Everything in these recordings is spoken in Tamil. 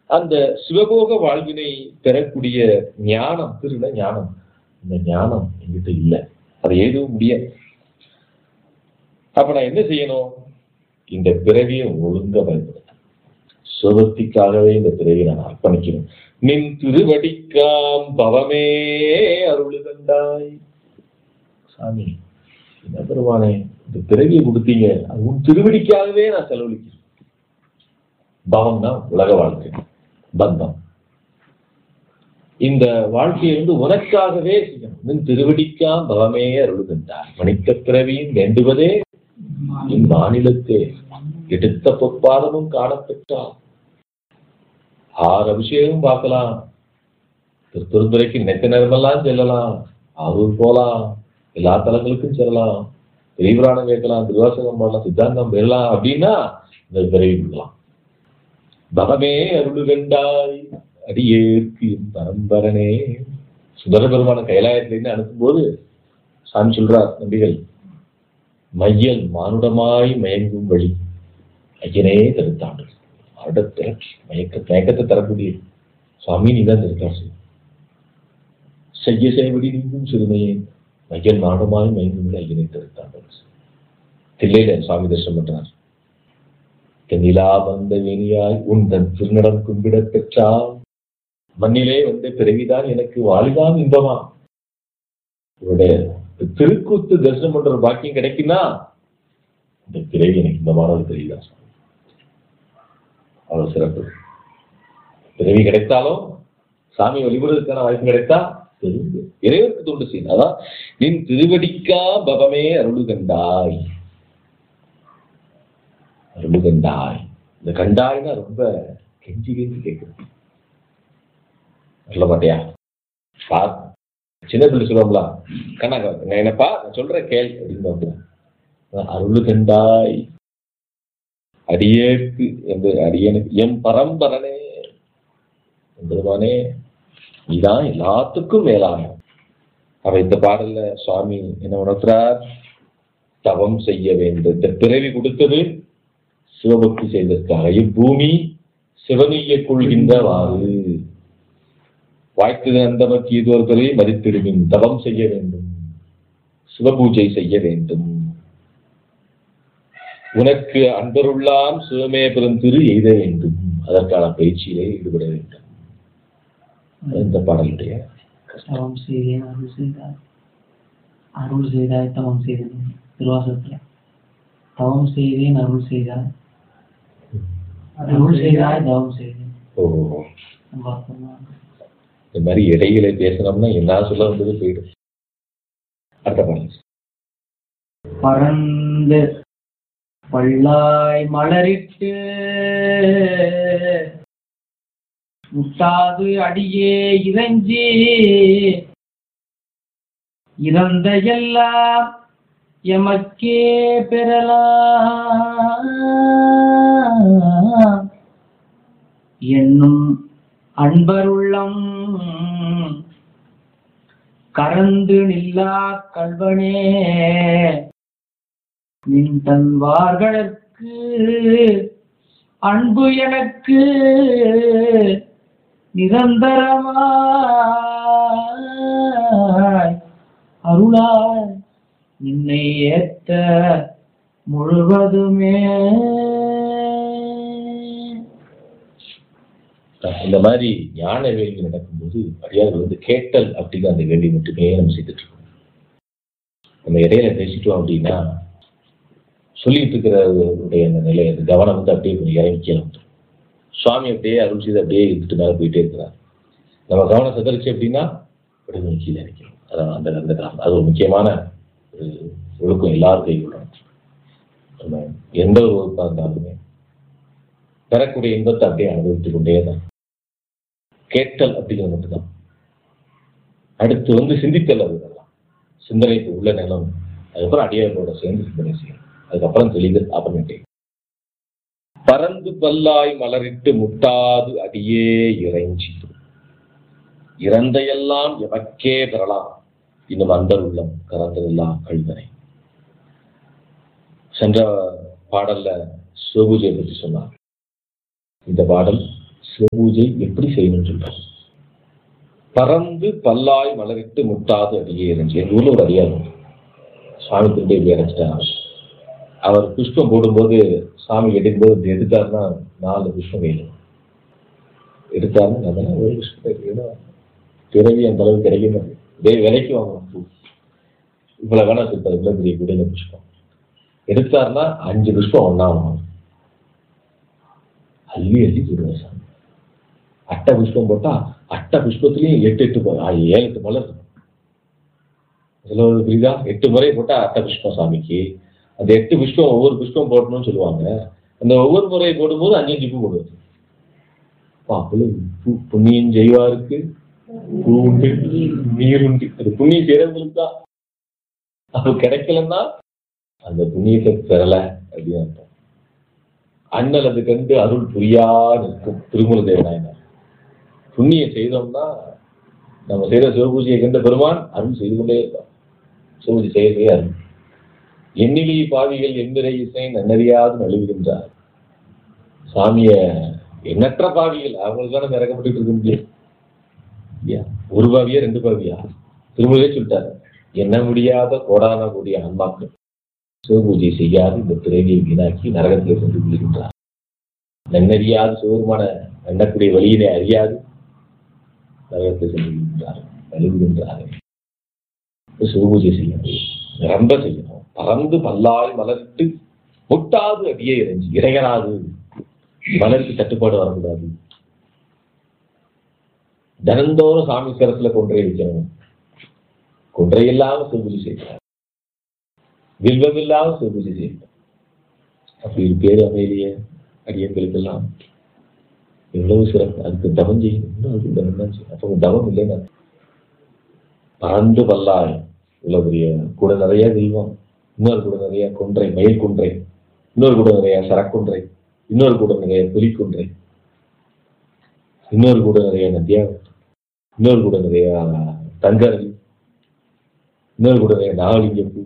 அந்த சிவபோக வாழ்வினை பெறக்கூடிய ஞானம் திருட ஞானம் இந்த ஞானம் என்கிட்ட இல்லை அதை எழுதவும் முடியாது அப்ப நான் என்ன செய்யணும் இந்த பிறவியை ஒழுங்கா பயன்படுத்த சுகத்திற்காகவே இந்த பிறவியை நான் அர்ப்பணிக்கணும் நின் திருவடிக்காம் பவமே அருளுகண்டாய் சாமி என்ன பெருமானே இந்த பிறவியை கொடுத்தீங்க அது உன் திருவடிக்காகவே நான் செலவழிக்கிறேன் பவம்னா உலக வாழ்க்கை பந்தம் இந்த வாழ்க்கையை வந்து உனக்காகவே செய்யணும் நின் திருவடிக்காம் பவமே அருளுகின்றார் மணிக்க பிறவியும் வேண்டுவதே இம்மாநிலத்தே எடுத்த பொற்பாதமும் காணப்பெற்றார் ஆறு அபிஷேகம் பார்க்கலாம் திருத்துறைக்கு நெத்த நேரமெல்லாம் செல்லலாம் அவூர் போலாம் எல்லா தலங்களுக்கும் செல்லலாம் திரிபுராணம் கேட்கலாம் திருவாசகம் பண்ணலாம் சித்தாந்தம் பெறலாம் அப்படின்னா இந்த பிறவி கொடுக்கலாம் பகமே அருளுகண்டாய் அடியேற்கு என் பரம்பரனே சுந்தர பெருமான கைலாயத்திலிருந்து அனுப்பும்போது சாமி சொல்றார் நம்பிகள் மையல் மானுடமாய் மயங்கும் வழி ஐயனே தடுத்தாண்டு அவருடைய திறக்கி மயக்க மயக்கத்தை தரக்கூடிய சுவாமி நீ தான் திருத்தார் செய்யும் செய்ய செய்வடி நீங்கும் சிறுமையே மையல் மானுடமாய் மயங்கும் வழி ஐயனை தடுத்தாண்டு தில்லையில சுவாமி தரிசனம் பண்றார் தென்னிலா வந்த வேணியாய் உன் தன் திருநடம் கும்பிடப் பெற்றால் மண்ணிலே வந்த பிறவிதான் எனக்கு வாழ்தான் இன்பமா இவருடைய திருக்கூத்து தரிசனம் பண்ற ஒரு பாக்கியம் கிடைக்குன்னா இந்த பிறவி எனக்கு இன்பமானது தெரியுதா அவ்வளவு சிறப்பு பிறவி கிடைத்தாலும் சாமி வழிபடுவதற்கான வாய்ப்பு கிடைத்தா தெரிந்து இறைவனுக்கு தொண்டு செய்யணும் அதான் நின் திருவடிக்கா பவமே அருளுகண்டாய் அருளுகண்டாய் இந்த கண்டாய்னா ரொம்ப கெஞ்சி கெஞ்சி கேட்குது சொல்ல மாட்டியா பா சின்ன பிள்ளை சொல்லுவோம்ல கண்ணா நான் என்னப்பா நான் சொல்ற கேள் அப்படின்னு அருள் கண்டாய் அடியேற்கு என்று அடியனுக்கு என் பரம்பரனே பெருமானே நீதான் எல்லாத்துக்கும் மேலான அவ இந்த பாடல்ல சுவாமி என்ன உணர்த்துறார் தவம் செய்ய வேண்டும் இந்த பிறவி கொடுத்தது சிவபக்தி செய்ததற்காக இப்பூமி சிவனீய கொள்கின்றவாறு வாய்த்தது அந்தமக்கு இது ஒருத்தரை மதித்திடுவின் தவம் செய்ய வேண்டும் சிவபூஜை செய்ய வேண்டும் உனக்கு அன்பருள்ளாம் சிவமே பெருந்திரு எய்த வேண்டும் அதற்கான பயிற்சியிலே ஈடுபட வேண்டும் அது இந்த பாடலுடைய தவம் செய்தேன் அருள் செய்தார் அருள் செய்தாய் தவம் செய்தேன் திருவாசகத்துல தவம் செய்தேன் அருள் செய்தார் அருள் செய்தாய் தவம் செய்தேன் ஓ நம்ம அர்த்தம் தான். இந்த மாதிரி இடையில பேசணும்னா என்ன சொல்ல வந்தது போயிடும் அடுத்த பாடல் பறந்து பல்லாய் மலரிட்டு முட்டாது அடியே இறைஞ்சி இறந்த எல்லாம் எமக்கே பெறலாம் என்னும் அன்பருள்ளம் கறந்து நில்லா கல்வனே நின் தன்வார்களுக்கு அன்பு எனக்கு நிரந்தரமாய் அருளாய் நின்னை ஏத்த முழுவதுமே இந்த மாதிரி ஞான வேள்வி நடக்கும்போது அடியார்கள் வந்து கேட்டல் அப்படிங்கிற அந்த வேள்வி மட்டுமே நம்ம செய்துட்டு இருக்கோம் நம்ம இடையில பேசிட்டோம் அப்படின்னா சொல்லிட்டு இருக்கிறவருடைய அந்த நிலை அந்த கவனம் வந்து அப்படியே கொஞ்சம் இறங்கி கீழே வந்துடும் சுவாமி அப்படியே அருள் செய்து அப்படியே இருந்துட்டு மேலே போயிட்டே இருக்கிறார் நம்ம கவனம் சிதறிச்சு அப்படின்னா அப்படியே கொஞ்சம் கீழே இறக்கிறோம் அதான் அந்த அந்த காரணம் அது ஒரு முக்கியமான ஒரு ஒழுக்கம் எல்லாரும் கைவிடணும் நம்ம எந்த ஒரு ஒழுக்கம் இருந்தாலுமே பெறக்கூடிய இன்பத்தை அப்படியே அனுபவித்துக் கொண்டே தான் கேட்டல் அப்படிங்கிறது மட்டும்தான் அடுத்து வந்து சிந்தித்தல் அது இதெல்லாம் சிந்தனைக்கு உள்ள நிலம் அதுக்கப்புறம் அடியார்களோட சேர்ந்து சிந்தனை செய்யணும் அதுக்கப்புறம் தெளிதல் அப்புறமேட்டே பறந்து பல்லாய் மலரிட்டு முட்டாது அடியே இறைஞ்சி இறந்தையெல்லாம் எமக்கே பெறலாம் இன்னும் அந்தர் உள்ளம் கறந்ததெல்லாம் கழுதனை சென்ற பாடல்ல சிவபூஜையை பற்றி சொன்னார் இந்த பாடல் சிவபூஜை எப்படி செய்யணும்னு சொல்றாங்க பறந்து பல்லாய் மலரிட்டு முட்டாது அடியே இருந்துச்சு எங்க ஊர்ல ஒரு அடியார் உண்டு. சுவாமி திரும்பி இப்படி அடைச்சிட்டாங்க அவர் புஷ்பம் போடும்போது சாமி எடுக்கும்போது இப்படி எடுத்தாருன்னா நாலு புஷ்பம் வேணும் எடுத்தாருன்னா அதெல்லாம் ஒரு புஷ்பம் எடுக்கணும் பிறவி அந்த அளவுக்கு கிடைக்க மாட்டேங்குது டேய் விலைக்கு வாங்கணும் பூ இவ்வளவு வேணா சொல்லிட்டாரு இவ்வளவு பெரிய குடையில புஷ்பம் எடுத்தாருன்னா அஞ்சு புஷ்பம் ஒண்ணா வாங்கணும் அள்ளி அள்ளி போடுவார் சாமி அட்டை புஷ்பம் போட்டா அட்டை புஷ்பத்துலயும் எட்டு எட்டு ப- ஆ, ஏழு எட்டு மலர் இருக்கும் இதுல ஒரு புரியுதா எட்டு முறை போட்டா அட்டை புஷ்பம் சாமிக்கு அந்த எட்டு புஷ்பம் ஒவ்வொரு புஷ்பம் போடணும்னு சொல்லுவாங்க அந்த ஒவ்வொரு முறை போடும்போது அஞ்சு அஞ்சு பூ போடுவது அப்பா, அவ்வளவு பூ புண்ணியம் செய்வாருக்கு பூ உண்டு நீர் உண்டு அது புண்ணியம் செய்யறவங்களுக்கு தான் அது கிடைக்கலன்னா அந்த புண்ணியத்தை பெறல அப்படின்னு அர்த்தம் அண்ணல் அது கண்டு அருள் புரியா நிற்கும் திருமூல தேவநாயனார் புண்ணியம் செய்தோம்னா நம்ம செய்த சிவபூஜையை கண்ட பெருமான் அருள் செய்து கொண்டே இருப்பான் சிவபூஜை செய்ய செய்ய அருள் எண்ணிலி பாவிகள் எந்திரை இசை நன்னறியாது நழுவுகின்றார் சாமிய எண்ணற்ற பாவிகள் அவங்களுக்கு தானே இறக்கப்பட்டு இருக்க முடியும் இல்லையா? ஒரு பாவியா ரெண்டு பாவியா திருமூலே சொல்லிட்டாரு எண்ண முடியாத கோடான கூடிய ஆன்மாக்கள் சிவபூஜை செய்யாது இந்த பிறவியை வீணாக்கி நரகத்திலே கொண்டு விழுகின்றார் நன்னறியாது சிவருமான எண்ணக்கூடிய வழியினை அறியாது நரகத்தை சென்று விழுகின்றார் நழுவுகின்றார்கள் சிவபூஜை செய்யணும் நிரம்ப செய்யணும் பறந்து பல்லாய் மலர்த்து முட்டாது அடியே இறைஞ்சி இறையராது மலருக்கு தட்டுப்பாடு வரக்கூடாது தினந்தோறும் சாமி சிரத்துல கொன்றை வைக்கணும் கொன்றை இல்லாம சிவபூஜை செய்யணும் வில்வம் இல்லாம சிவபூஜை செய்யணும் அப்படி ஒரு பேரு அமைதிய அடியங்களுக்கெல்லாம் எவ்வளவு சிறப்பு அதுக்கு தவம் செய்யணும் இன்னும் அதுக்கு தவம் தான் செய்யணும் அப்போ தவம் இல்லைன்னா பறந்து பல்லாய் இவ்வளவு பெரிய கூட நிறைய தெய்வம் இன்னொரு கூட நிறைய கொன்றை மயில் கொன்றை இன்னொரு கூட நிறைய சரக்குன்றை இன்னொரு கூட நிறைய புலிக்குன்றை இன்னொரு கூட நிறைய நதியா இன்னொரு கூட நிறைய தங்கரவி இன்னொரு கூட நிறைய நாகலிங்க பூ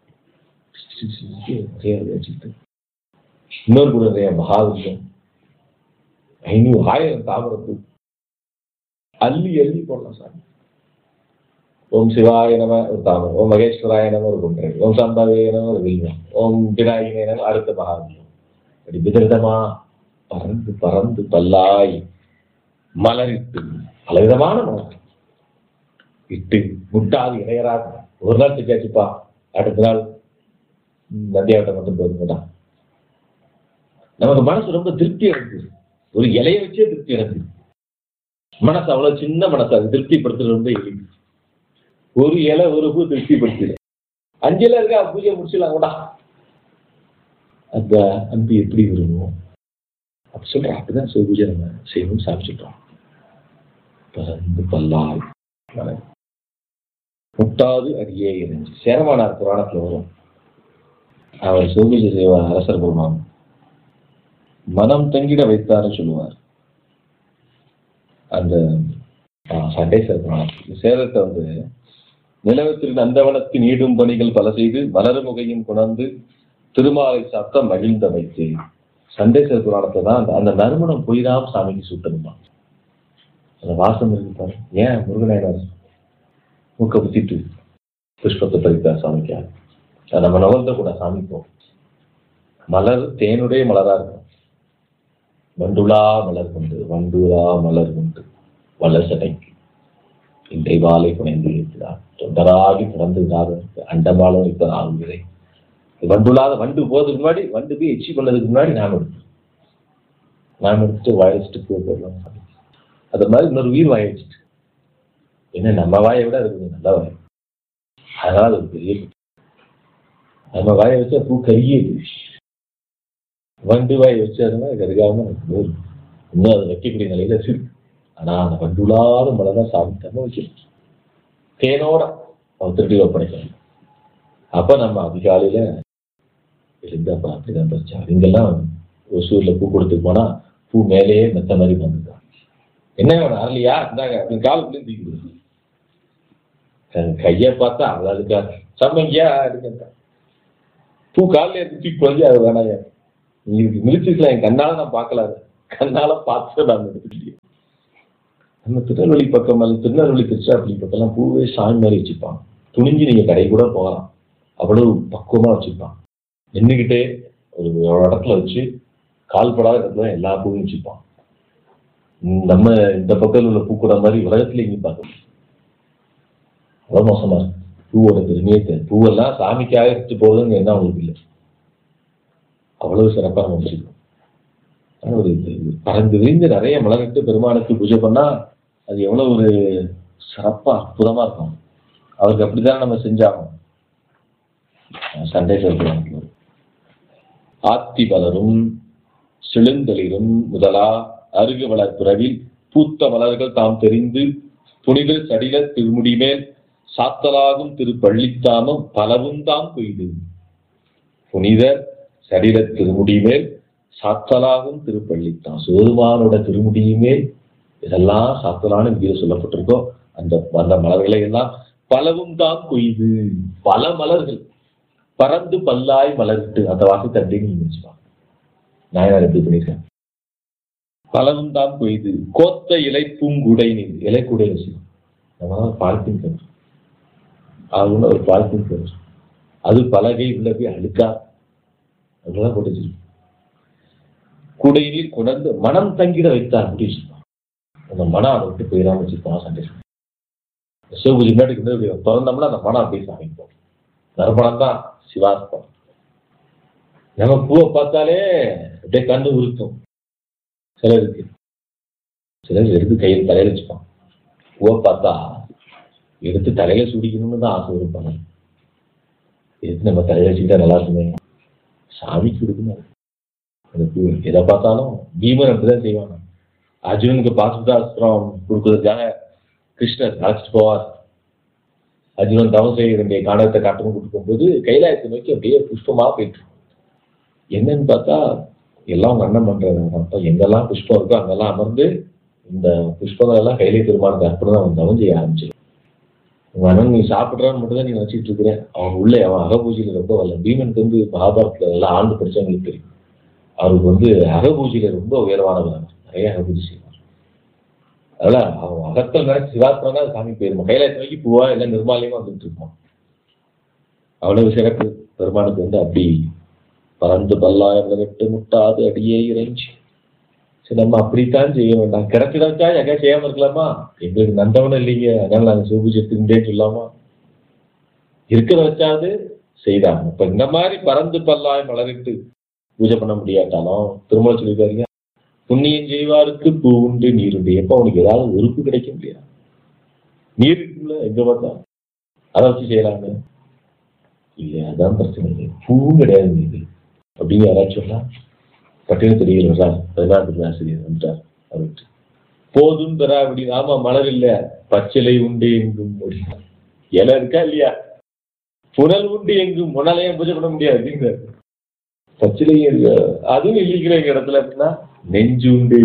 நிறைய வச்சுக்கிட்டு இன்னொரு கூட நிறைய மகாலிங்கம் ஐநூறு ஆயிரம் தாமரப்பூ அள்ளி அள்ளி போடலாம் சாமி ஓம் சிவாய நம ஒரு தாமரம் ஓம் மகேஸ்வராய நம ஒரு குன்றை ஓம் சாம்பாவே நம ஒரு வில்வம் ஓம் விநாயகனே நம அடுத்த மகாவியம் அப்படி விதவிதமா பறந்து பறந்து பல்லாய் மலரிட்டு பலவிதமான மலர் இட்டு முட்டாது இடையராது ஒரு நாள் செஞ்சாச்சுப்பா அடுத்த நாள் ம், நந்தியாவட்டம் மட்டும் போதுங்கடா நமக்கு மனசு ரொம்ப திருப்தி அடைஞ்சு ஒரு இலைய வச்சே திருப்தி அடைஞ்சு மனசு அவ்வளவு சின்ன மனசு அது திருப்திப்படுத்துறது ரொம்ப எளிது ஒரு இலை ஒரு பூ திருப்திப்படுத்திடு அஞ்சு இலை இருக்கா பூஜை முடிச்சிடலாம் கூட அந்த அன்பு எப்படி விரும்புவோம் அப்படி சொல்றோம் அப்படிதான் சிவ பூஜை நம்ம செய்யணும்னு சாமி சொல்றோம் பறந்து பல்லாய் மலர். முட்டாது அடியே இறைஞ்சி சேரமானார் புராணத்துல வரும் அவர் சிவபூஜை செய்வார் அரசர் பெருமான் மனம் தங்கிட வைத்தாருன்னு சொல்லுவார் அந்த ஆ, சண்டேஸ்வர புராணம் சேரத்தை வந்து நிலவத்திற்கு நந்தவனத்தின் ஈடும் பணிகள் பல செய்து மலர்முகையும் குணர்ந்து திருமாலை சாத்த மகிழ்ந்த வைத்து சண்டேஸ்வர புராணத்தை தான் அந்த அந்த நறுமணம் போய்தான் சாமிக்கு சுட்டணுமா அந்த வாசம் இருக்கு பாரு ஏன் முருகநாயனார் மூக்க குத்திட்டு புஷ்பத்தை பறித்தார் சாமிக்காக அது நம்ம நவர்ந்த கூட சாமிப்போம் மலர் தேனுடைய மலரா இருக்கும் வண்டுலா மலர் கொண்டு வண்டுலா மலர் கொண்டு வளசடைக்கு இன்றை வாழை புனைந்து இருக்கிறார் தொண்டராகி பிறந்துகிறார் அண்டமாலும் இப்ப ஆகுகிறே வண்டுலாத வண்டு போறதுக்கு முன்னாடி வண்டு போய் எச்சி பண்ணதுக்கு முன்னாடி நாம் எடுத்தோம் நாம் எடுத்துட்டு வாய வச்சுட்டு பூ போடலாம் அது மாதிரி இன்னொரு உயிர் வாய வச்சுட்டு என்ன நம்ம வாயை விட இருக்குது நல்ல வாய் அதனால அது ஒரு பெரிய குற்றம். நம்ம வாயை வச்சா பூ கருகியது வண்டு வாயை வச்சதுன்னா கருகாம போதும் இன்னும் அது வைக்கக்கூடிய நிலையில இருக்கு ஆனா அந்த வண்டுலாத மழை தான் சாமி தம்ம வைக்கணும் தேனோட அவன் திருடி ஒப்படைக்கணும் அப்ப நம்ம அதிகாலையில எழுந்தப்ப அப்படிதான் பறிச்சா இங்கெல்லாம் ஒசூர்ல பூ கொடுத்துட்டு போனா பூ மேலேயே மெத்த மாதிரி வந்துருக்கான் என்ன வேணும் அரளியா இந்தாங்க அப்படின்னு காலுக்குள்ளேயும் தூக்கி கொடுக்கும் கையை பார்த்தா அவளுக்கா சம்மங்கியா அப்படிங்க பூ காலில் எடுத்து தூக்கி குழந்தை அது வேணாயா நீ இதுக்கு மிளிச்சிருக்கலாம் என் கண்ணால நான் பார்க்கல அதை கண்ணால பார்த்து நான் எடுத்துக்கலையே நம்ம திருநெல்வேலி பக்கம் அது திருநெல்வேலி திருச்சிராப்பள்ளி பக்கம்லாம் பூவே சாமி மாதிரி வச்சுப்பான் துணிஞ்சு நீங்க கடை கூட போகலாம் அவ்வளவு பக்குவமா வச்சுப்பான் நின்றுக்கிட்டே ஒரு ஒரு இடத்துல வச்சு கால் படாத இடத்துல எல்லா பூவையும் வச்சுப்பான் ம், நம்ம இந்த பக்கத்தில் உள்ள பூக்கூட மாதிரி உலகத்துல எங்கேயும் பார்க்க முடியாது. அவ்வளவு மோசமா இருக்கு பூவோட பெருமையே தெரியும் பூவெல்லாம் சாமிக்காக எடுத்து போகுதுன்னு என்ன அவங்களுக்கு இல்லை அவ்வளவு சிறப்பாக நம்ம வச்சுக்கணும் ஆனா ஒரு இது இது பறந்து விரிந்து நிறைய மலரிட்டு பெருமானுக்கு பூஜை பண்ணா அது எவ்வளவு ஒரு சிறப்பா அற்புதமா இருக்கும் அவருக்கு அப்படித்தான் நம்ம செஞ்சாகணும் சண்டை சொல்றாங்க ஆத்தி மலரும் செழுந்தளிரும் முதலா அருகு வளர்ப்புறவில் பூத்த மலர்கள் தாம் தெரிந்து புனித சடில திருமுடி மேல் சாத்தலாகும் திருப்பள்ளித்தாமம் பலவும் தாம் கொய்து புனிதர் சடில திருமுடி மேல் சாத்தலாகும் திருப்பள்ளித்தான் சிவருமானோட திருமுடியுமே இதெல்லாம் சாத்தலான கீதை சொல்லப்பட்டிருக்கோ அந்த அந்த மலர்களை எல்லாம் பலவும் தான் கொய்து பல மலர்கள் பறந்து பல்லாய் மலர்ட்டு அந்த வாசத்தை அப்படியே நீங்க வச்சுப்பாங்க நாயனார் எப்படி பண்ணியிருக்கேன் பலவும் தான் கொய்து கோத்த இலை பூங்குடை நீர் இலை கூடை வச்சுக்கணும் நம்ம பாலித்தீன் கன்று அது ஒண்ணு ஒரு பாலித்தீன் கன்று அது பலகை உள்ள போய் அழுக்கா அதெல்லாம் போட்டு வச்சிருக்கோம் குடையினில் கொணர்ந்து மனம் தங்கிட வைத்தார் அப்படி வச்சிருப்பான் அந்த மனம் அதை விட்டு போயிடாம வச்சிருப்பான் சண்டை சிவபூஜை முன்னாடி வந்து இப்படி திறந்தோம்னா அந்த மனம் அப்படியே சாமிப்போம் நறுமணம் தான் சிவாஸ்பம் நம்ம பூவை பார்த்தாலே அப்படியே கண்ணு உருத்தும் சிலருக்கு சிலர் எடுத்து கையில் தலையில வச்சுப்பான் பூவை பார்த்தா எடுத்து தலையில சுடிக்கணும்னு தான் ஆசை இருப்பாங்க எடுத்து நம்ம தலையில வச்சுக்கிட்டா நல்லா இருக்குமே சாமிக்கு கொடுக்கணும் அந்த பூ எதை பார்த்தாலும் பீமன் அப்படிதான் செய்வாங்க அர்ஜுனனுக்கு பாசுதாஸ்திரம் கொடுக்கறதுக்காக கிருஷ்ணர் அழைச்சிட்டு போவார் அர்ஜுனன் தவம் செய்ய வேண்டிய காணகத்தை காட்டணும் கூட்டு போகும்போது கைலாயத்தை நோக்கி அப்படியே புஷ்பமா போயிட்டு இருக்கும். என்னன்னு பார்த்தா எல்லாம் உங்க அண்ணன் பண்றாங்க அப்ப எங்கெல்லாம் புஷ்பம் இருக்கோ அங்கெல்லாம் அமர்ந்து இந்த புஷ்பங்கள் எல்லாம் கையிலே திருமானது அப்புறம் தான் அவன் தவம் செய்ய ஆரம்பிச்சிடும் உங்க அண்ணன் நீ சாப்பிடுறான்னு மட்டும் தான் நீ வச்சுட்டு இருக்கிற அவன் உள்ளே அவன் அகபூஜையில ரொம்ப வரல பீமனுக்கு வந்து மகாபாரத்துல எல்லாம் ஆண்டு படிச்சவங்களுக்கு தெரியும் அவருக்கு வந்து அகபூஜையில ரொம்ப உயர்வானவர் நிறைய அகபூஜை செய்வார் அதனால அவன் அகத்தில் நினைச்சு சிவாத்மனா சாமி போயிருமா கைலாயத்தை நோக்கி பூவா எல்லாம் நிர்மாலியமா வந்துட்டு இருப்பான் அவ்வளவு சிறப்பு பெருமானுக்கு வந்து அப்படி பறந்து பல்லாயிரம் விட்டு முட்டாது அடியே இறைஞ்சி சரி நம்ம அப்படித்தான் செய்ய வேண்டாம் கிடைச்சிடாச்சா எங்க செய்யாம இருக்கலாமா எங்களுக்கு நந்தவனும் இல்லைங்க அதனால நாங்க சிவபூஜை எடுத்துக்கிட்டே சொல்லாமா இருக்கிறத வச்சாது செய்தாங்க இப்ப இந்த மாதிரி பறந்து பல்லாய் மலரிட்டு பூஜை பண்ண முடியாட்டாலும் திருமண சொல்லிருக்காருங்க புண்ணியம் செய்வாருக்கு பூ உண்டு நீர் உண்டு எப்ப அவனுக்கு ஏதாவது உறுப்பு கிடைக்க முடியாது நீர் இருக்குல்ல எங்க பார்த்தா அதை வச்சு செய்யலாங்க இல்ல அதான் பிரச்சனை இல்லை பூவும் கிடையாது நீர் அப்படின்னு யாராச்சும் சொல்லலாம் பட்டியல் தெரியல சார் பதினாறு ஆசிரியர் வந்துட்டார் அவர்கிட்ட போதும் பெறா அப்படின்னு ஆமா மலர் இல்ல பச்சிலை உண்டு எங்கும் முடியும் இலை இருக்கா இல்லையா புனல் உண்டு எங்கும் முன்னாலேயே பூஜை பண்ண முடியாது அப்படிங்கிறார் பச்சிலையும் இருக்கு அதுவும் இல்லைங்கிற எங்க இடத்துல அப்படின்னா நெஞ்சு உண்டு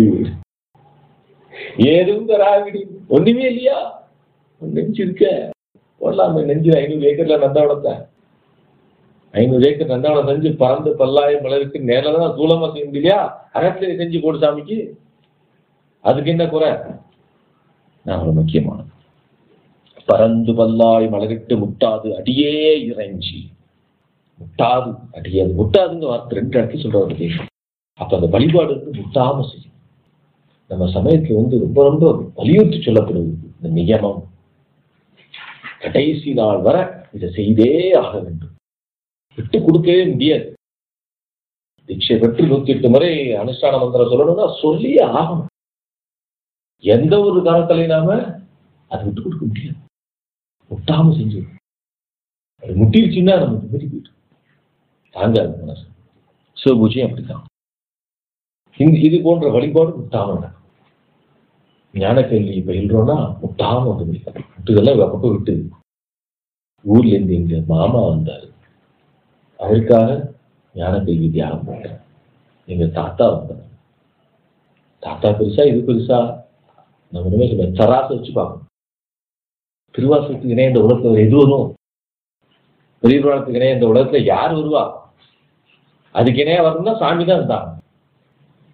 ஏதும் தராவிடி ஒண்ணுமே இல்லையா உன் நெஞ்சு இருக்க போடலாமே நெஞ்சு ஐநூறு ஏக்கர்ல நந்தாவளத்தை ஐநூறு ஏக்கர் நந்தாவளம் செஞ்சு பறந்து பல்லாயிரம் மலருக்கு நேரில் தான் தூளமா செய்ய முடியலையா அகத்திலே செஞ்சு போடு சாமிக்கு அதுக்கு என்ன குறை நான் ஒரு முக்கியமானது பறந்து பல்லாய் மலரிட்டு முட்டாது அடியே இறைஞ்சி முட்டாது அடியாது முட்டாதுங்க வார்த்தை ரெண்டு இடத்துல சொல்றாரு கேட்கும் அப்ப அந்த வழிபாடு வந்து முட்டாம செய்யும் நம்ம சமயத்துல வந்து ரொம்ப ரொம்ப வலியுறுத்தி சொல்லப்படுது இந்த நியமம் கடைசி நாள் வரை இதை செய்தே ஆக வேண்டும் விட்டு கொடுக்கவே முடியாது தீட்சை பெற்று நூத்தி எட்டு முறை அனுஷ்டான மந்திரம் சொல்லணும்னா சொல்லியே ஆகணும் எந்த ஒரு காலத்திலையும் நாம அதை விட்டு கொடுக்க முடியாது முட்டாம செஞ்சு அது முட்டிருச்சுன்னா நமக்கு மீறி போயிட்டு தாங்காது மனசு சிவபூஜையும் அப்படித்தான் இந்த இது போன்ற வழிபாடு முட்டாம நடக்கும் ஞான கேள்வி பயில்றோம்னா முட்டாம வந்து முடியும் முட்டுதெல்லாம் பக்கம் விட்டு ஊர்ல இருந்து எங்க மாமா வந்தாரு அவருக்காக ஞான கேள்வி தியானம் பண்றேன் எங்க தாத்தா வந்தார் தாத்தா பெருசா இது பெருசா நம்ம இனிமே சொல்ல தராசை வச்சு பார்க்கணும் திருவாசகத்துக்கு இணைய இந்த உலகத்துல வேற எது வரும் பெரிய புராணத்துக்கு இணைய இந்த உலகத்துல யார் வருவா அதுக்கு இணையா வரணும்னா சாமி தான் இருந்தாங்க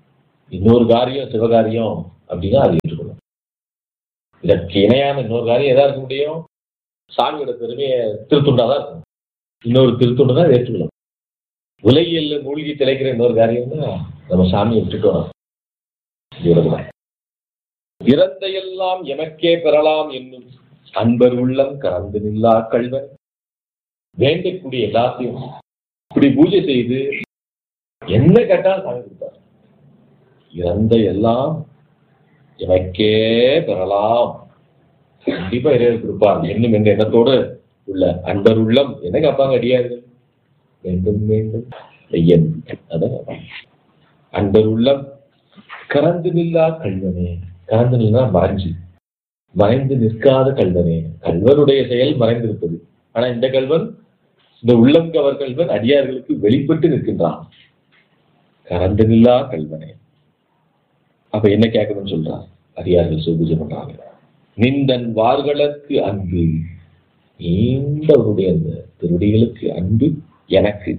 இன்னொரு காரியம் சிவகாரியம் அப்படின்னா அது ஏற்றுக்கணும் இதற்கு இணையான இன்னொரு காரியம் எதா இருக்க முடியும் சாமியோட பெருமையை திருத்துண்டா தான் இருக்கும் இன்னொரு திருத்துண்டு தான் ஏற்றுக்கணும் உலகியல்ல மூழ்கி திளைக்கிற இன்னொரு காரியம்னா நம்ம சாமியை விட்டுட்டோம் விடக்கூடாது. இறந்த எல்லாம் எமக்கே பெறலாம் என்னும் அன்பர் உள்ளம் கலந்து நில்லா கல்வன் வேண்டக்கூடிய எல்லாத்தையும் இப்படி பூஜை செய்து என்ன கேட்டாலும் சாமி கொடுத்தார் இறந்த எல்லாம் எமக்கே பெறலாம் கண்டிப்பா இறைவர் கொடுப்பார் என்னும் என்ற எண்ணத்தோடு உள்ள அன்பர் உள்ளம் என்ன கேட்பாங்க அடியார்கள் வேண்டும் வேண்டும் ஐயன் அதான் கேட்பாங்க. அன்பர் உள்ளம் கறந்து நில்லா கல்வனே கறந்து நில்லா மறைஞ்சு மறைந்து நிற்காத கல்வனே கல்வனுடைய செயல் மறைந்திருப்பது ஆனா இந்த கல்வன் இந்த உள்ளம் கவர் கல்வன் அடியார்களுக்கு வெளிப்பட்டு நிற்கின்றான் கறந்து நில்லா கல்வனே அப்ப என்ன கேட்கணும்னு சொல்றான் அடியார்கள் சிவபூஜை பண்றாங்க நிந்தன் வார்களுக்கு அன்பு நீண்டவருடைய அந்த திருடிகளுக்கு அன்பு எனக்கு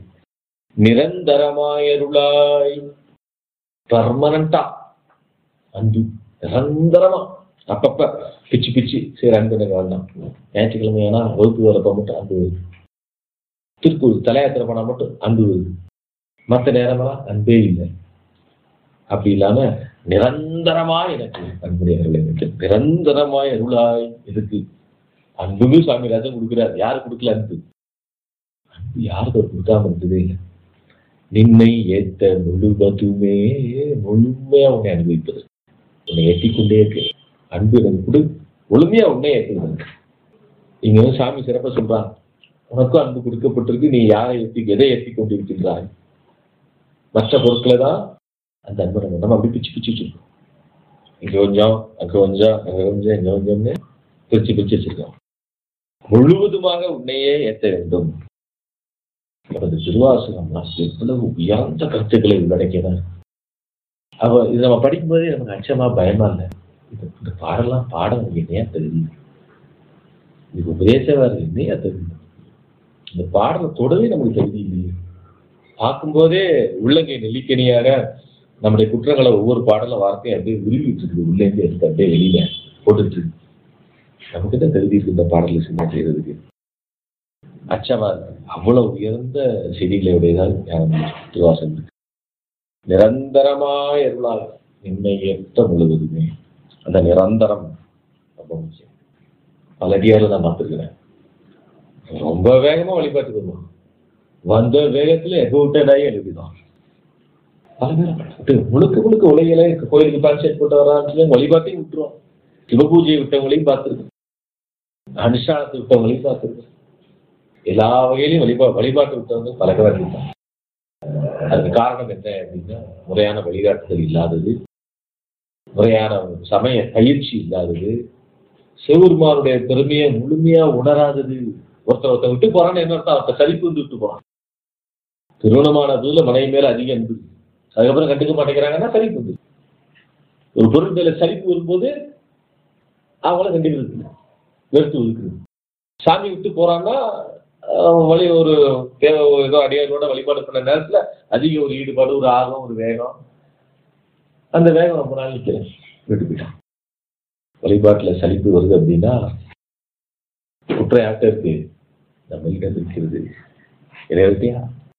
நிரந்தரமாயருளாய் பர்மனண்டா அன்பு நிரந்தரமா அப்பப்ப பிச்சு பிச்சு சரி அன்பு எனக்கு வேண்டாம் ஞாயிற்றுக்கிழமை ஆனா வகுப்பு வரப்ப மட்டும் அன்பு வருது திருப்பூர் தலையாத்திரை போனா மட்டும் அன்பு வருது மற்ற நேரமெல்லாம் அன்பே இல்லை அப்படி இல்லாம நிரந்தரமா எனக்கு அன்புடையவர்கள் எனக்கு நிரந்தரமாய் அருளாய் இருக்கு அன்புமே சுவாமி ராஜன் கொடுக்கிறார் யாரு கொடுக்கல அன்பு அன்பு யாருக்கு அவர் கொடுக்காம இருந்ததே இல்லை நின்னை ஏத்த முழுவதுமே முழுமையா உன்னை அனுபவிப்பது உன்னை ஏற்றிக்கொண்டே இருக்கு அன்பு எனக்கு கொடு முழுமையா உன்னை ஏற்றுகிறது இங்க வந்து சாமி சிறப்பா சொல்றான் உனக்கும் அன்பு கொடுக்கப்பட்டிருக்கு நீ யாரை ஏற்றி எதை ஏற்றி கொண்டிருக்கின்றாய் மற்ற பொருட்களை தான் அந்த அன்பை நம்ம நம்ம அப்படி பிச்சு பிச்சு வச்சிருக்கோம் இங்க கொஞ்சம் அங்க கொஞ்சம் அங்க கொஞ்சம் இங்க கொஞ்சம்னு பிரிச்சு பிரிச்சு வச்சிருக்கோம் முழுவதுமாக உன்னையே ஏற்ற வேண்டும் அவரது திருவாசகம்லாம் எவ்வளவு உயர்ந்த கருத்துக்களை உள்ளடக்கியதான் அவ இது நம்ம படிக்கும்போதே நமக்கு அச்சமா பயமா இல்லை இது இந்த பாடலாம் பாட நமக்கு என்னையா தெரியுது இது உபதேசமா இருக்கு என்னையா தெரியுது இந்த பாடலை தொடவே நமக்கு தகுதி இல்லையே பார்க்கும்போதே உள்ளங்கை நெல்லிக்கனியாக நம்முடைய குற்றங்களை ஒவ்வொரு பாடல வார்த்தையும் அப்படியே உருவிட்டு இருக்குது உள்ளேந்து எடுத்து அப்படியே வெளியில போட்டுட்டு இருக்கு நமக்கு தான் தகுதி இருக்கு இந்த பாடலை சின்ன செய்யறதுக்கு அச்சமா இருக்கு அவ்வளவு உயர்ந்த செடிகளை உடையதால் ஞானம் திருவாசம் இருக்கு நிரந்தரமாய் அருளால் நின்னை ஏற்ற முழுவதுமே அந்த நிரந்தரம் ரொம்ப முக்கியம் பல அடியாரில் நான் பார்த்துருக்கிறேன் ரொம்ப வேகமா வழிபாட்டுக்கு வருவான் வந்த வேகத்துல எகவுட்டடாகி எழுதிதான் பல பேர் விட்டு முழுக்க முழுக்க உலகில கோயிலுக்கு கான்செப்ட் போட்டு வரான்னு வழிபாட்டையும் விட்டுருவோம் சிவபூஜையை விட்டவங்களையும் பார்த்துருக்கோம் அனுஷ்டானத்தை விட்டவங்களையும் பார்த்துருக்கோம் எல்லா வகையிலையும் வழிபா வழிபாட்டு விட்டவங்க பல பேர் இருக்காங்க அதுக்கு காரணம் என்ன அப்படின்னா முறையான வழிகாட்டுதல் இல்லாதது முறையான சமய பயிற்சி இல்லாதது சிவபெருமானுடைய பெருமையை முழுமையா உணராதது ஒருத்தர் ஒருத்தர் விட்டு போறான்னு என்ன அர்த்தம் ஒருத்தர் சலிப்பு வந்து விட்டு போறான் திருமணமான புதுல மனைவி மேல அதிக அன்பு அதுக்கப்புறம் கண்டுக்க மாட்டேங்கிறாங்கன்னா சலிப்பு வந்து ஒரு பொருள் மேல சலிப்பு வரும்போது அவங்கள கண்டுக்கிறது இல்லை. வெறுத்து ஒதுக்குறது சாமி விட்டு போறான்னா அஹ், வழி ஒரு தேவை ஏதோ அடியாரோட வழிபாடு பண்ண நேரத்துல அதிக ஒரு ஈடுபாடு ஒரு ஆர்வம் ஒரு வேகம் அந்த வேகம் ரொம்ப நாள் நிற்கிறேன் விட்டு போயிட்டான் வழிபாட்டுல சலிப்பு வருது அப்படின்னா குற்றம் யார்கிட்ட இருக்கு நம்மளிடம் இருக்கிறது இறைவத்தையா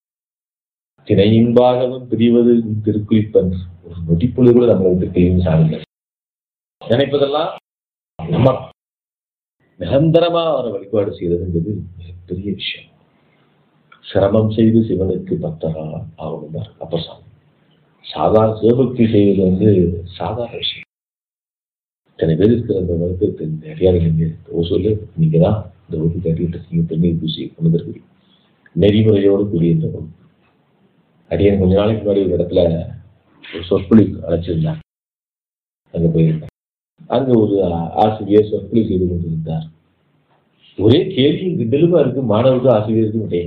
திணையின்பாகவும் பிரிவது திருக்குறிப்பன் ஒரு நொடிப்பொழுது கூட நம்மளை விட்டு பிரியும் சாருங்க நினைப்பதெல்லாம் நம்ம நிரந்தரமா அவரை வழிபாடு செய்யறதுங்கிறது மிகப்பெரிய விஷயம் சிரமம் செய்து சிவனுக்கு பக்தரா ஆகணும் அப்ப சாமி சாதாரண சிவபக்தி செய்வது வந்து சாதாரண விஷயம் இத்தனை பேர் இருக்கிற அந்த வகுப்பு நிறையா நீங்க ஓசூர்ல நீங்க தான் இந்த வகுப்பு கட்டிட்டு இருக்கீங்க தண்ணீர் பூசி கொண்டு வந்திருக்கீங்க நெறிமுறையோடு கூடிய இந்த வகுப்பு அடியன் கொஞ்ச நாளைக்கு முன்னாடி ஒரு இடத்துல ஒரு சொற்பொழிவு அழைச்சிருந்தார் அங்க போயிருந்தேன் அங்க ஒரு ஆசிரியர் சொற்பொழிவு செய்து கொண்டிருந்தார் ஒரே கேள்வியும் கிண்டலுமா இருக்கு மாணவருக்கும் ஆசிரியருக்கும் இடையே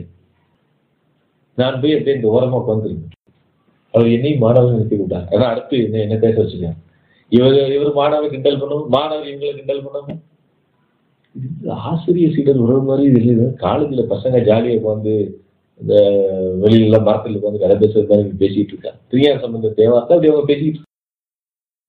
நான் போய் அப்படியே இந்த ஓரமா உட்காந்துருக்கேன் அவர் என்னையும் மாணவர்கள் நிறுத்தி விட்டார் ஏன்னா அடுத்து என்ன என்ன பேச வச்சுருக்கேன் இவர் இவர் மாணவர் கிண்டல் பண்ணணும் மாணவர் இவங்களை கிண்டல் பண்ணணும் இது ஆசிரியர் சீடர் உறவு மாதிரி இது இல்லை காலேஜ்ல பசங்க ஜாலியா உட்காந்து இந்த வெளியில மரத்துல உட்காந்து கதை பேசுறது மாதிரி பேசிட்டு இருக்காங்க பிரியா சம்பந்த தேவார்த்தா அப்படி அவங்க பேசிட்டு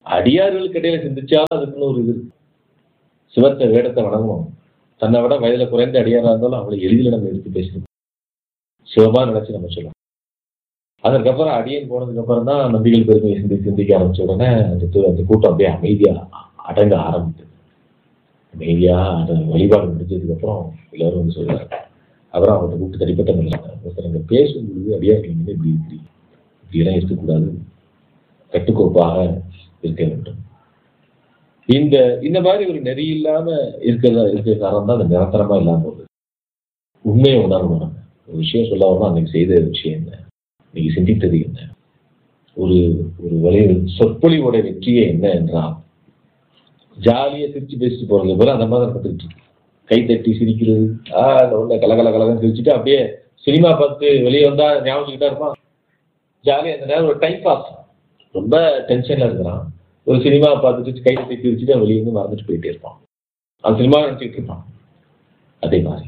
அடியார்களுக்கு இடையில சிந்திச்சாலும் அதுக்குன்னு ஒரு இது இருக்கு சிவத்தை வேடத்தை வணங்குவோம் தன்னை விட வயதுல குறைந்த அடியாரா இருந்தாலும் அவளை எளிதில் நம்ம எடுத்து பேசணும் சிவமா நினைச்சு நம்ம சொல்லலாம் அதற்கப்புறம் அடியன் போனதுக்கு அப்புறம் தான் நம்பிகள் பெருமையை சிந்தி சிந்திக்க ஆரம்பிச்ச உடனே அந்த து- அந்த கூட்டம் அப்படியே அமைதியா அடங்க ஆரம்பித்தது அமைதியா அந்த வழிபாடு முடிஞ்சதுக்கு அப்புறம் எல்லாரும் வந்து சொல்றாங்க அப்புறம் அவர்கிட்ட கூப்பிட்டு தனிப்பட்ட முறையில் ஒருத்தர் அங்கே பேசும்பொழுது அடியார்கள் வந்து இப்படி இப்படி இப்படியெல்லாம் இருக்கக்கூடாது கட்டுக்கோப்பாக இருக்க வேண்டும் இந்த இந்த மாதிரி ஒரு நெறி இல்லாம இருக்கிறதா இருக்கிற காரணம் தான் அந்த நிரந்தரமா இல்லாம போகுது உண்மையை உணரணும் நம்ம ஒரு விஷயம் சொல்ல வரணும் அன்னைக்கு செய்த விஷயம் என்ன இன்னைக்கு சிந்தித்தது என்ன ஒரு ஒரு வலை சொற்பொழிவோட வெற்றியே என்ன என்றால் ஜாலியா சிரிச்சு பேசிட்டு போறது போல அந்த மாதிரி நடந்துட்டு இருக்கு கை தட்டி சிரிக்கிறது ஆ அந்த உள்ள கலகல கலகன்னு சிரிச்சுட்டு அப்படியே சினிமா பார்த்து வெளியே வந்தா ஞாபகம் இருப்பான் ஜாலியா அந்த நேரம் ஒரு டைம் பாஸ் ரொம்ப டென்ஷன்ல இருக்கிறான் ஒரு சினிமா பார்த்துட்டு கை தட்டி சிரிச்சுட்டு அவன் வெளியே வந்து மறந்துட்டு போயிட்டே இருப்பான் அந்த சினிமா நினைச்சிட்டு இருப்பான் அதே மாதிரி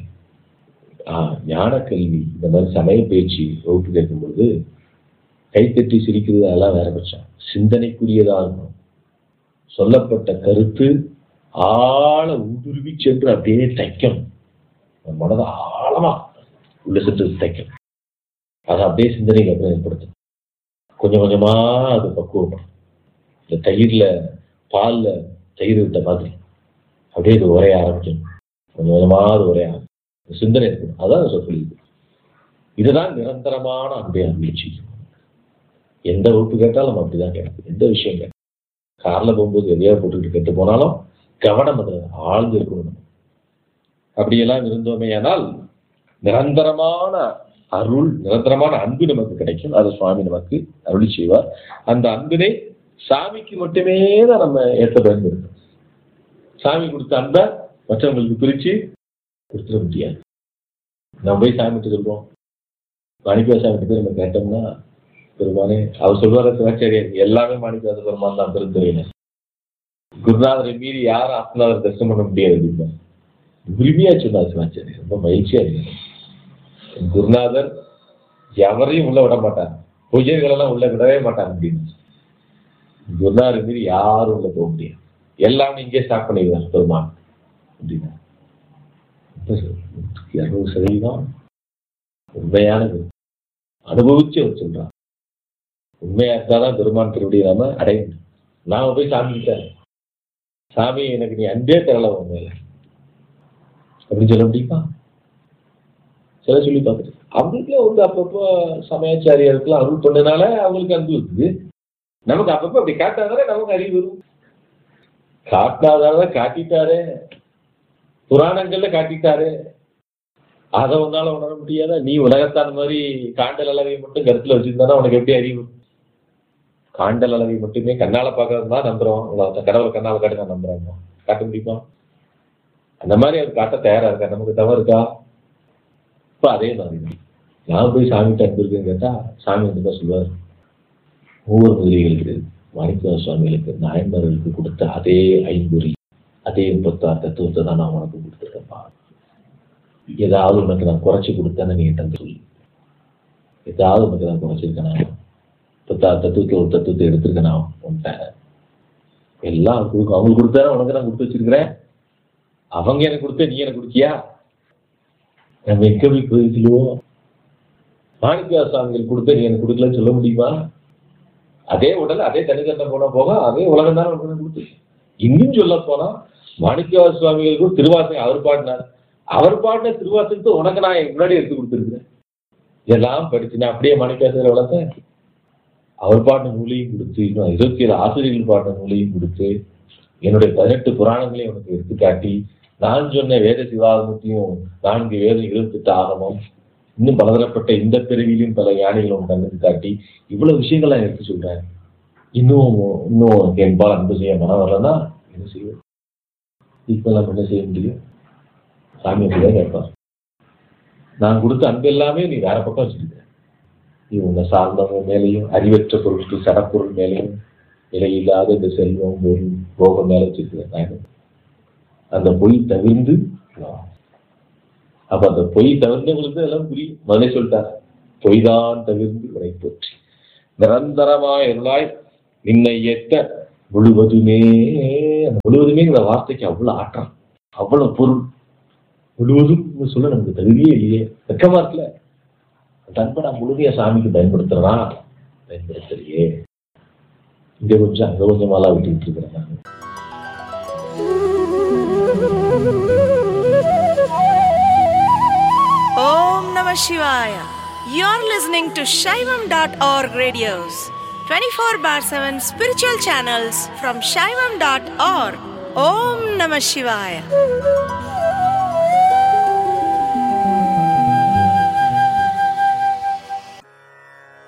ஆஹ் ஞான கல்வி இந்த மாதிரி சமய பேச்சு வகுப்பு கேட்கும்பொழுது கைத்தட்டி சிரிக்கிறது அதெல்லாம் வேற பட்சம் சிந்தனைக்குரியதா இருக்கும் சொல்லப்பட்ட கருத்து ஆழ ஊடுருவி சென்று அப்படியே தைக்கணும் நம்ம மனதை ஆழமா உள்ள சென்று தைக்கணும் அதை அப்படியே சிந்தனைக்கு அப்புறம் ஏற்படுத்தணும் கொஞ்சம் கொஞ்சமா அது பக்குவப்படும் இந்த தயிர்ல பால்ல தயிர் விட்ட மாதிரி அப்படியே இது உரைய ஆரம்பிக்கணும் கொஞ்சம் கொஞ்சமா அது உரைய ஆரம்பிக்கும் சிந்தனை இருக்கணும் அதான் சொற்பொழிவு இதுதான் நிரந்தரமான அன்பை அனுபவிச்சு எந்த வகுப்பு கேட்டாலும் நம்ம அப்படிதான் கேட்கும் எந்த விஷயம் கேட்கும் கார்ல போகும்போது எதையா போட்டுக்கிட்டு கேட்டு போனாலும் கவனம் அதுல ஆழ்ந்து இருக்கணும் நம்ம. அப்படியெல்லாம் இருந்தோமே ஆனால் நிரந்தரமான அருள் நிரந்தரமான அன்பு நமக்கு கிடைக்கும் அது சுவாமி நமக்கு அருளி செய்வார் அந்த அன்பினை சாமிக்கு மட்டுமே தான் நம்ம ஏற்ற பயன்படுத்தணும் சாமி கொடுத்த அன்பை மற்றவங்களுக்கு பிரிச்சு கொடுத்துட முடியாது நம்ம போய் சாமிட்டு சொல்றோம் மாணிக்கவா சாமிட்டு போய் நம்ம கேட்டோம்னா பெருமானே அவர் சொல்வார சிவாச்சாரியர் எல்லாமே மாணிக்கவாத பெருமான் தான் பெருந்துறையினர் குருநாதரை மீறி யாரும் ஆத்மநாதர் தரிசனம் பண்ண முடியாது அப்படின்னா உரிமையா சொன்னார் சிவாச்சாரியர் ரொம்ப மகிழ்ச்சியா இருக்கு குருநாதர் எவரையும் உள்ள விட மாட்டார் பொய்யர்கள் எல்லாம் உள்ள விடவே மாட்டாங்க அப்படின்னு குருநாதர் மீறி யாரும் உள்ள போக முடியாது எல்லாமே இங்கே ஸ்டார்ட் பண்ணிடுவார் பெருமான் அப்படின்னா இருநூறு சதவீதம் உண்மையானது அனுபவிச்சு அவர் சொல்றான் உண்மையா இருந்தாதான் பெருமான் திருவடியை நாம அடைய முடியும் நாம போய் சாமி கிட்ட சாமி எனக்கு நீ அன்பே தரல உண்மையில அப்படின்னு சொல்ல முடியுமா சில சொல்லி பார்த்துட்டு அவங்களுக்குலாம் வந்து அப்பப்போ சமயாச்சாரியருக்குலாம் அருள் பண்ணனால அவங்களுக்கு அன்பு இருக்குது நமக்கு அப்பப்போ அப்படி காட்டாதானே நமக்கு அறிவு வரும் காட்டினாதான காட்டிட்டாரே புராணங்கள்ல காட்டிட்டாரு அதை உன்னால உணர முடியாதா நீ உலகத்தான் மாதிரி காண்டல் அளவை மட்டும் கருத்துல வச்சிருந்தானா உனக்கு எப்படி அறிவு காண்டல் அளவை மட்டுமே கண்ணால பார்க்கறது தான் நம்புறோம் உலகத்தை கடவுளை கண்ணால காட்டி தான் நம்புறாங்க காட்ட முடியுமா அந்த மாதிரி அவர் காட்ட தயாரா இருக்கா நமக்கு தவறு இருக்கா இப்ப அதே மாதிரி தான். நான் போய் சாமிகிட்ட அன்பு இருக்குன்னு கேட்டா சாமி வந்து தான் சொல்லுவார் ஒவ்வொரு முதலிகளுக்கு மாணிக்க சுவாமிகளுக்கு நாயன்மார்களுக்கு கொடுத்த அதே ஐம்பொறி அதே முப்பத்தாறு தத்துவத்தை தான் நான் உனக்கு கொடுத்துருக்கேன்ப்பா ஏதாவது உனக்கு நான் குறைச்சி கொடுத்தேன்னு நீ என்கிட்ட சொல்லு ஏதாவது உனக்கு நான் குறைச்சிருக்கேனா முப்பத்தாறு தத்துவத்தில் ஒரு தத்துவத்தை எடுத்திருக்கேனா உன்கிட்ட எல்லாம் கொடுக்கும் அவங்களுக்கு கொடுத்தாரு உனக்கு நான் கொடுத்து வச்சிருக்கிறேன் அவங்க எனக்கு கொடுத்த நீ எனக்கு கொடுத்தியா நம்ம எங்க போய் போய் சொல்லுவோம் மாணிக்கா சுவாமிகள் கொடுத்த நீ எனக்கு கொடுக்கலன்னு சொல்ல முடியுமா அதே உடல் அதே தனித்தன்மை போனா போக அதே உலகம் தானே உனக்கு நான் கொடுத்து இன்னும் சொல்ல போனா மாணிக்கவா சுவாமிகளுக்கும் திருவாசகம் அவர் பாடினார் அவர் பாடின திருவாசகத்தை உனக்கு நான் முன்னாடி எடுத்து கொடுத்துருக்கிறேன் இதெல்லாம் படிச்சு நான் அப்படியே மாணிக்காசர் வளர்த்தேன் அவர் பாடின நூலையும் கொடுத்து இன்னும் இருபத்தி ஏழு ஆசிரியர்கள் பாடின நூலையும் கொடுத்து என்னுடைய பதினெட்டு புராணங்களையும் உனக்கு எடுத்து காட்டி நான் சொன்ன வேத சிவாகமத்தையும் நான்கு வேதம் இருபத்தெட்டு ஆகமம் இன்னும் பலதரப்பட்ட இந்த பிறவியிலும் பல ஞானிகளும் கண்ணுக்கு காட்டி இவ்வளவு விஷயங்கள் நான் எடுத்து சொல்றேன் இன்னும் இன்னும் என்பால் அன்பு செய்ய மனம் வரலன்னா என்ன செய்வோம் ஈக்குவலாக என்ன செய்ய முடியும் சாமி அப்படிதான் கேட்பார் நான் கொடுத்த அன்பு எல்லாமே நீ வேற பக்கம் வச்சிருக்க நீ உன்னை சார்ந்தவங்க மேலேயும் அறிவற்ற பொருட்கள் சடப்பொருள் மேலேயும் விலையில்லாத இந்த செல்வம் பொருள் போகம் மேல வச்சிருக்கிறேன் நான் என்ன? அந்த பொய் தவிர்ந்து வா. அப்ப அந்த பொய் தவிர்ந்தவங்களுக்கு எல்லாம் புரியும் முதலே சொல்லிட்டார் பொய்தான் தவிர்ந்து உரை போற்றி நிரந்தரமாய் அருளாய் நின்னை ஏற்ற முழுவதுமே அந்த முழுவதுமேங்கிற வார்த்தைக்கு அவ்வளவு ஆற்றம் அவ்வளவு பொருள் முழுவதும் சொல்ல நமக்கு தகுதியே இல்லையே வெக்கமா இருக்குல்ல அந்த அன்பை நான் முழுமையா சாமிக்கு பயன்படுத்துறேனா பயன்படுத்தலையே இங்க கொஞ்சம் அங்க கொஞ்சமாலாம் விட்டுக்கிட்டு இருக்கிறேன் நான் Om Namah Shivaya. You're listening to Shaivam.org radios, 24 bar 7 spiritual channels from Shaivam.org. Om Namah Shivaya.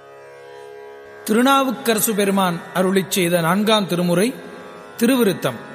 Thirunavukkarasu பெருமான் அருளிச் செய்த நான்காம் திருமுறை திருவிருத்தம்